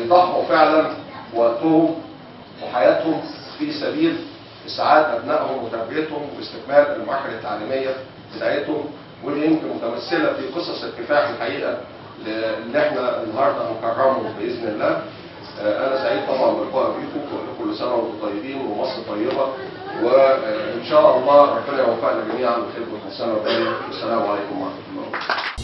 بيضحوا فعلا بوقتهم وحياتهم في سبيل اسعاد ابنائهم وتربيتهم واستكمال المراحل التعليميه بتاعتهم واللي يمكن متمثله في قصص الكفاح الحقيقه اللي احنا النهارده هنكرمهم باذن الله. آه، انا سعيد طبعا باللقاء بيكم وأقول لكم كل سنه وانتم طيبين ومصر طيبه وان شاء الله ربنا يوفقنا جميعا بخير وحسنه وبارك والسلام عليكم ورحمه الله وبركاته.